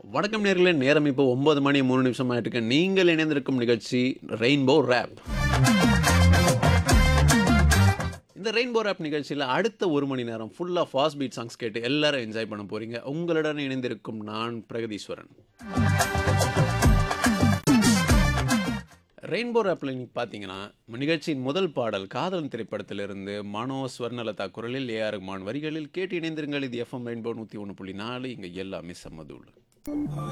வணக்கம் நேர்களே நேரம் இப்போ ஒன்பது மணி மூணு நிமிஷம் ஆயிட்டு நீங்கள் இணைந்திருக்கும் நிகழ்ச்சி ரெயின்போ ரேப் இந்த ரெயின்போ ரேப் நிகழ்ச்சியில் அடுத்த ஒரு மணி நேரம் ஃபுல்லாக ஃபாஸ்ட் பீட் சாங்ஸ் கேட்டு எல்லாரும் என்ஜாய் பண்ண போறீங்க உங்களுடன் இணைந்திருக்கும் நான் பிரகதீஸ்வரன் ரெயின்போ ரேப்பில் இன்னைக்கு பார்த்தீங்கன்னா நிகழ்ச்சியின் முதல் பாடல் காதலன் திரைப்படத்திலிருந்து மனோ ஸ்வர்ணலதா குரலில் ஏஆர் ரஹ்மான் வரிகளில் கேட்டு இணைந்திருங்கள் இது எஃப்எம் ரெயின்போ நூற்றி ஒன்று புள்ளி நாலு இங்கே எல்லாமே சம்மதூள்